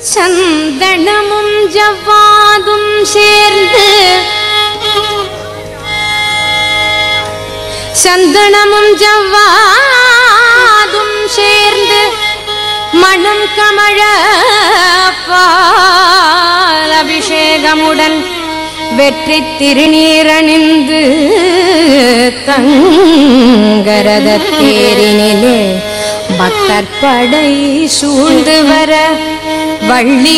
சந்தனமும் ஜவ்வாதும் சேர்ந்து சந்தனமும் ஜவ்வாதும் சேர்ந்து மணம் கமழ பால் அபிஷேகமுடன் வெற்றி திருநீரணிந்து தங்கரத தேரினிலே பக்தர் படை சூழ்ந்து வர வள்ளி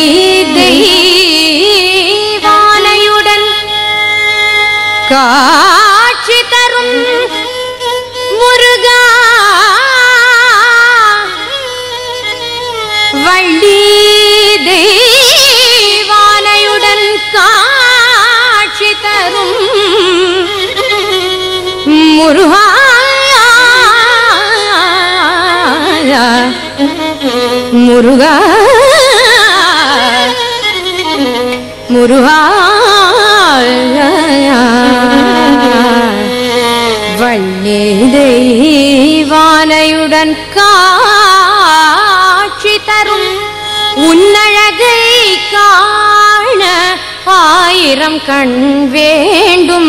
தெய்வானையுடன் காட்சி தரும் முருகா வள்ளி தெய்வானையுடன் காட்சி தரும் முருகா முருகா முருகா வள்ளி தெய்வானையுடன் காட்சி தரும் உன்னழகை காண ஆயிரம் கண் வேண்டும்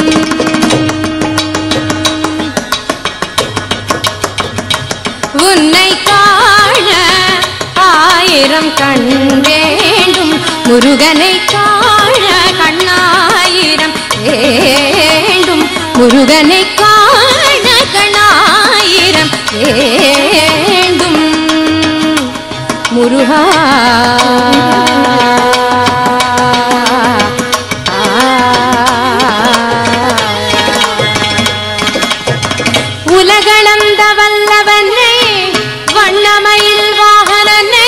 உன்னை காண ஆயிரம் கண் வேண்டும் முருகனை காண கண்ணாயிரம் வேண்டும் முருகனை காண கண்ணாயிரம் வேண்டும் முருகா உலகளந்த வல்லவனை வண்ணமயில் வாகனனை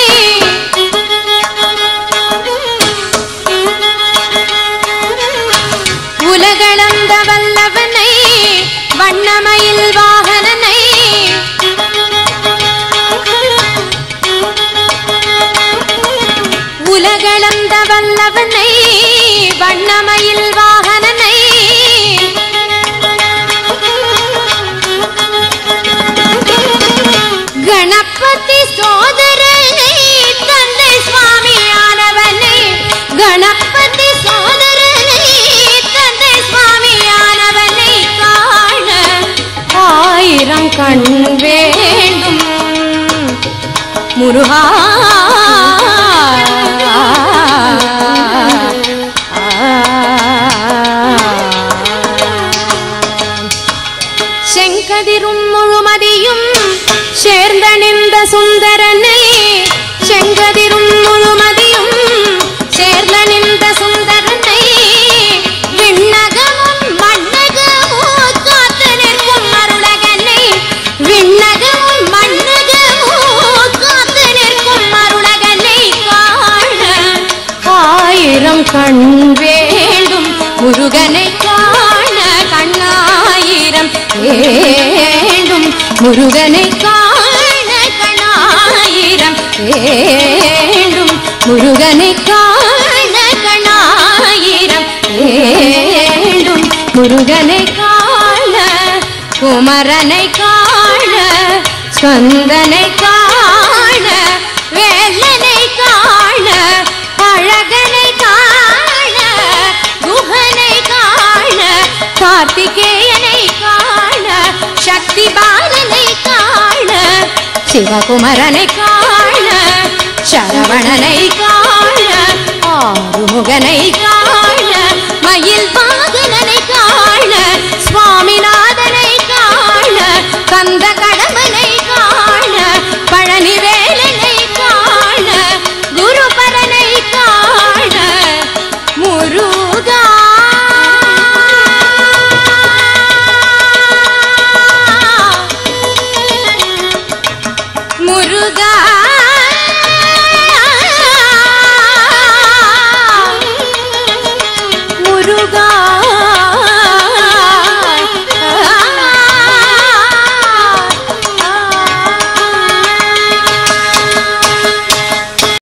உலகளந்த வல்லவனை வண்ணமயில் வாகனனை உலகளந்த வல்லவனை வண்ணமயில் வாகனனை கணபதி சோதரனை தந்தை சுவாமியானவனை கணபதி சோதரனை தந்தை சுவாமியானவனை காண ஆயிரம் கண் வேண்டும் முருகா செங்கதிரும் முழுமதியும் சேர்ந்தணிந்த சுந்தரனை செங்கதிரும் முழுமதியும் சேர்ந்தணிந்த சுந்தரனை விண்ணகமும் மண்ணகமும் காத்து நிற்கும் அருளகனை விண்ணகமும் மண்ணகமும் காத்து நிற்கும் அருளகனை காண ஆயிரம் கண் வேண்டும் முருகனை காண கண்ணாயிரம் வேண்டும் முருகனை காண கண்ணாயிரம் வேண்டும் முருகனை காண கண்ணாயிரம் வேண்டும் முருகனை காண குமரனை காண ஸ்கந்தனை காண வேலனை காண அழகனை காண குஹனை காண கார்த்திகேயனை காண சக்தி பாலனை காண சிவகுமரனை காண சரவணனை காண ஆறுமுகனை காண